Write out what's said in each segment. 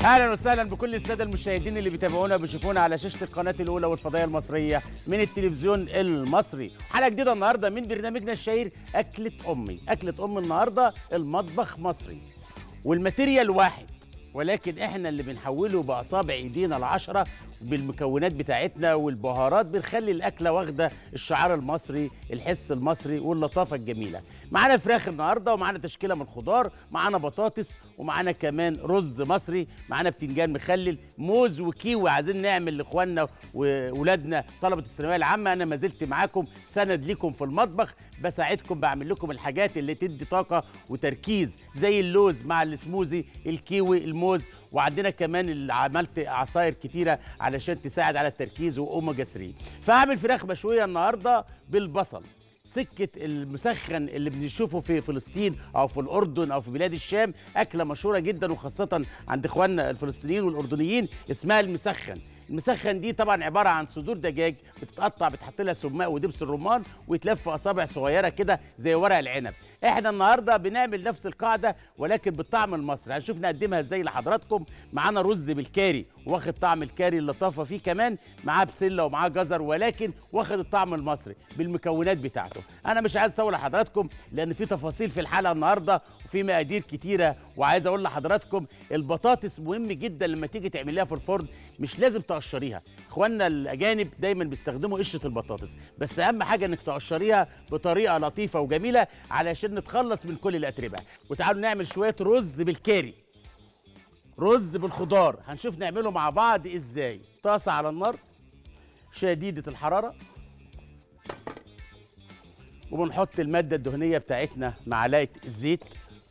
اهلا وسهلا بكل الساده المشاهدين اللي بيتابعونا وبيشوفونا على شاشه القناه الاولى والفضائيه المصريه من التلفزيون المصري حلقه جديده النهارده من برنامجنا الشهير اكله امي اكله ام النهارده المطبخ مصري والماتيريال واحد ولكن احنا اللي بنحوله باصابع ايدينا العشره بالمكونات بتاعتنا والبهارات بنخلي الاكله واخده الشعار المصري الحس المصري واللطافه الجميله معانا فراخ النهارده ومعانا تشكيله من الخضار معانا بطاطس ومعانا كمان رز مصري معانا بتنجان مخلل موز وكيوي عايزين نعمل لاخواننا واولادنا طلبه الثانويه العامه انا ما زلت معاكم سند ليكم في المطبخ بساعدكم بعمل لكم الحاجات اللي تدي طاقه وتركيز زي اللوز مع السموزي الكيوي الموز وعندنا كمان اللي عملت عصاير كتيره علشان تساعد على التركيز واوميجا 3 فهعمل فراخ مشويه النهارده بالبصل سكة المسخن اللي بنشوفه في فلسطين أو في الأردن أو في بلاد الشام أكلة مشهورة جدا وخاصة عند إخواننا الفلسطينيين والأردنيين اسمها المسخن المسخن دي طبعا عباره عن صدور دجاج بتتقطع بتحط لها سماق ودبس الرمان ويتلف في اصابع صغيره كده زي ورق العنب احنا النهارده بنعمل نفس القاعده ولكن بالطعم المصري هنشوف نقدمها ازاي لحضراتكم معانا رز بالكاري واخد طعم الكاري اللطافه فيه كمان معاه بسله ومعاه جزر ولكن واخد الطعم المصري بالمكونات بتاعته انا مش عايز اطول لحضراتكم لان في تفاصيل في الحلقه النهارده وفي مقادير كتيره وعايز اقول لحضراتكم البطاطس مهم جدا لما تيجي تعمليها في الفرن مش لازم تقشريها اخواننا الاجانب دايما بيستخدموا قشره البطاطس بس اهم حاجه انك تقشريها بطريقه لطيفه وجميله علشان نتخلص من كل الاتربه وتعالوا نعمل شويه رز بالكاري رز بالخضار هنشوف نعمله مع بعض ازاي طاسه على النار شديده الحراره وبنحط الماده الدهنيه بتاعتنا معلقه زيت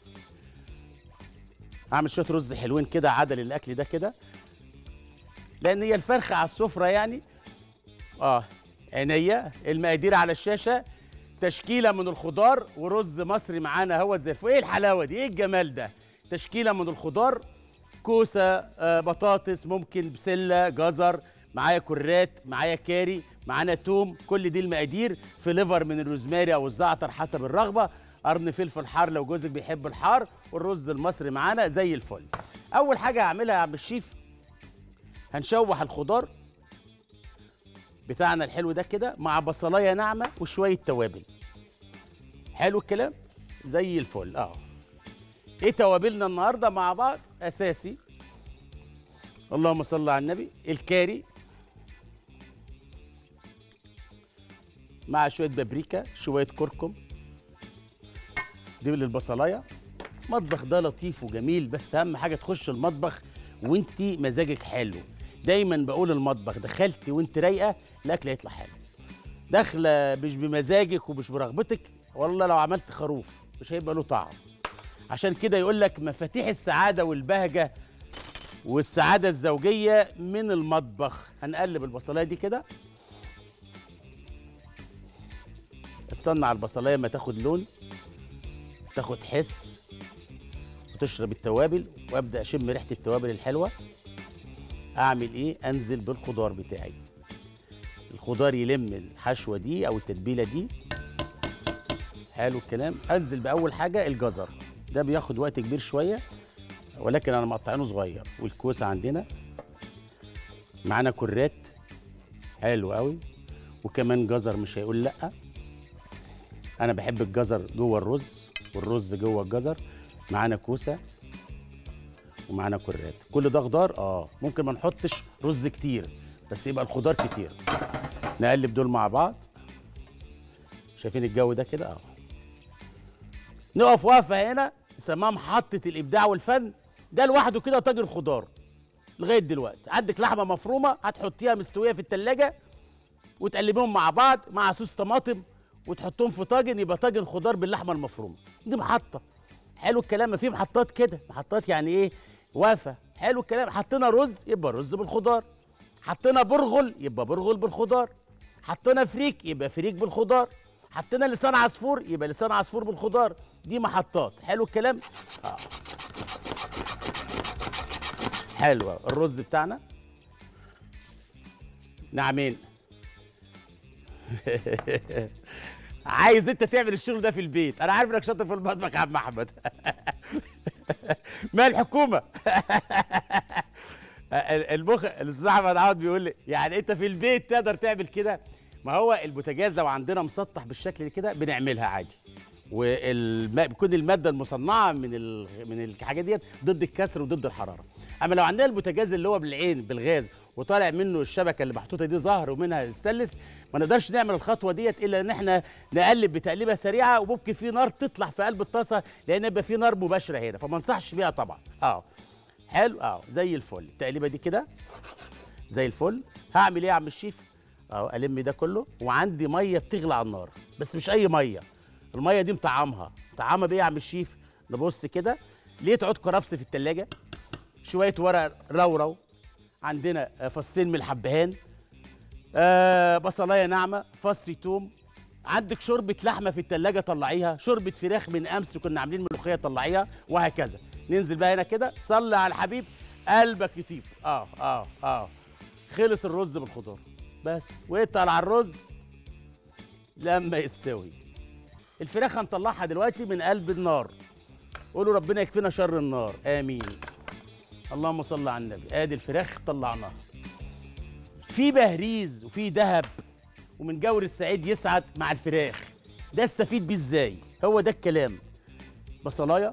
هعمل شويه رز حلوين كده عدل الاكل ده كده لان هي الفرخه على السفره يعني اه عينيا المقادير على الشاشه تشكيله من الخضار ورز مصري معانا هو زي الفل ايه الحلاوه دي ايه الجمال ده تشكيله من الخضار كوسه آه بطاطس ممكن بسله جزر معايا كرات معايا كاري معانا توم كل دي المقادير في ليفر من الروزماري او الزعتر حسب الرغبه قرن فلفل حار لو جوزك بيحب الحار والرز المصري معانا زي الفل اول حاجه هعملها يا عم الشيف هنشوح الخضار بتاعنا الحلو ده كده مع بصلايه ناعمه وشويه توابل حلو الكلام زي الفل اه ايه توابلنا النهارده مع بعض اساسي اللهم صل على النبي الكاري مع شويه بابريكا شويه كركم دي للبصلايه المطبخ ده لطيف وجميل بس اهم حاجه تخش المطبخ وانت مزاجك حلو دايما بقول المطبخ دخلتي وانت رايقه الاكل هيطلع حلو داخله مش بمزاجك ومش برغبتك والله لو عملت خروف مش هيبقى له طعم عشان كده يقول لك مفاتيح السعاده والبهجه والسعاده الزوجيه من المطبخ هنقلب البصلايه دي كده استنى على البصلايه ما تاخد لون تاخد حس وتشرب التوابل وابدا اشم ريحه التوابل الحلوه اعمل ايه انزل بالخضار بتاعي الخضار يلم الحشوه دي او التتبيله دي حلو الكلام انزل باول حاجه الجزر ده بياخد وقت كبير شويه ولكن انا مقطعينه صغير والكوسه عندنا معانا كرات حلو قوي وكمان جزر مش هيقول لا انا بحب الجزر جوه الرز والرز جوه الجزر معانا كوسه ومعانا كرات كل ده خضار اه ممكن ما نحطش رز كتير بس يبقى الخضار كتير نقلب دول مع بعض شايفين الجو ده كده اه نقف وقفه هنا نسميها محطه الابداع والفن ده لوحده كده طاجن خضار لغايه دلوقتي عندك لحمه مفرومه هتحطيها مستويه في التلاجة وتقلبيهم مع بعض مع صوص طماطم وتحطهم في طاجن يبقى طاجن خضار باللحمه المفرومه دي محطه حلو الكلام في محطات كده محطات يعني ايه وافه حلو الكلام حطينا رز يبقى رز بالخضار حطينا برغل يبقى برغل بالخضار حطينا فريك يبقى فريك بالخضار حطينا لسان عصفور يبقى لسان عصفور بالخضار دي محطات حلو الكلام آه. حلو الرز بتاعنا نعمين عايز انت تعمل الشغل ده في البيت انا عارف انك شاطر في المطبخ يا عم احمد ما الحكومه آه، ال- المخ الاستاذ احمد عوض بيقول لي يعني انت في البيت تقدر تعمل كده ما هو البوتاجاز لو عندنا مسطح بالشكل ده كده بنعملها عادي والماء بيكون الماده المصنعه من ال... من الحاجات ديت ضد الكسر وضد الحراره اما لو عندنا البوتاجاز اللي هو بالعين بالغاز وطالع منه الشبكه اللي محطوطه دي ظهر ومنها الستانلس ما نقدرش نعمل الخطوه ديت الا ان احنا نقلب بتقليبه سريعه وممكن في نار تطلع في قلب الطاسه لان يبقى في نار مباشره هنا فما انصحش بيها طبعا اه حلو اه زي الفل التقليبه دي كده زي الفل هعمل ايه يا عم الشيف اهو الم ده كله وعندي ميه بتغلي على النار بس مش اي ميه الميه دي مطعمها مطعمها بايه يا عم الشيف نبص كده لقيت عود كرفس في التلاجة شويه ورق رورو عندنا آه، فصين من الحبهان آه بصلايه ناعمه فص توم عندك شوربه لحمه في التلاجة طلعيها شوربه فراخ من امس كنا عاملين ملوخيه طلعيها وهكذا ننزل بقى هنا كده صلي على الحبيب قلبك يطيب اه اه اه خلص الرز بالخضار بس واتقل على الرز لما يستوي الفراخ هنطلعها دلوقتي من قلب النار قولوا ربنا يكفينا شر النار امين اللهم صل على النبي ادي الفراخ طلعناها في بهريز وفي دهب ومن جور السعيد يسعد مع الفراخ ده استفيد بيه ازاي هو ده الكلام بصلايه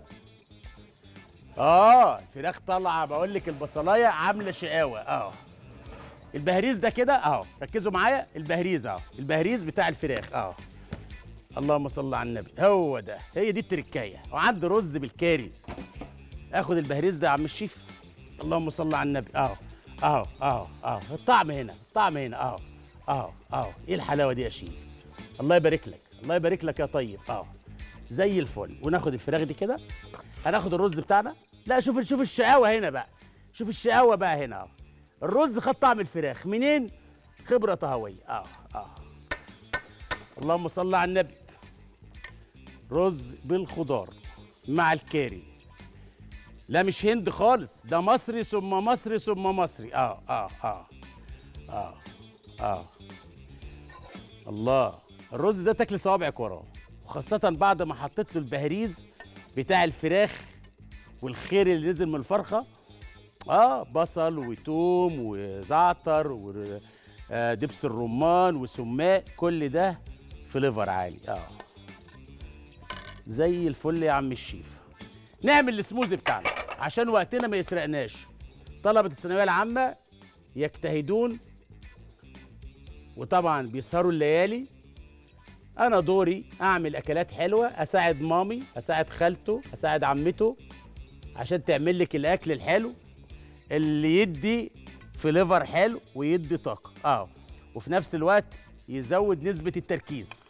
اه الفراخ طالعه بقول لك البصلايه عامله شقاوه اه البهريز ده كده اهو ركزوا معايا البهريز اهو البهريز بتاع الفراخ اهو اللهم صل على النبي هو ده هي دي التركايه وعندي رز بالكاري اخد البهريز ده يا عم الشيف اللهم صل على النبي اهو اهو اهو اهو الطعم هنا الطعم هنا اهو اهو اهو ايه الحلاوه دي يا شيف الله يبارك لك الله يبارك لك يا طيب اهو زي الفل وناخد الفراخ دي كده هناخد الرز بتاعنا لا شوف شوف الشقاوه هنا بقى شوف الشقاوه بقى هنا اهو الرز خد طعم الفراخ منين خبره طهويه اه اه اللهم صل على النبي رز بالخضار مع الكاري لا مش هند خالص ده مصري ثم مصري ثم مصري اه اه اه اه اه الله الرز ده تاكل صوابعك وراه وخاصة بعد ما حطيت له البهريز بتاع الفراخ والخير اللي نزل من الفرخة اه بصل وتوم وزعتر ودبس الرمان وسماق كل ده فليفر عالي اه زي الفل يا عم الشيف نعمل السموزي بتاعنا عشان وقتنا ما يسرقناش طلبة الثانوية العامة يجتهدون وطبعا بيسهروا الليالي انا دوري اعمل اكلات حلوه اساعد مامي اساعد خالته اساعد عمته عشان تعمل لك الاكل الحلو اللي يدي فليفر حلو ويدي طاقه اه وفي نفس الوقت يزود نسبه التركيز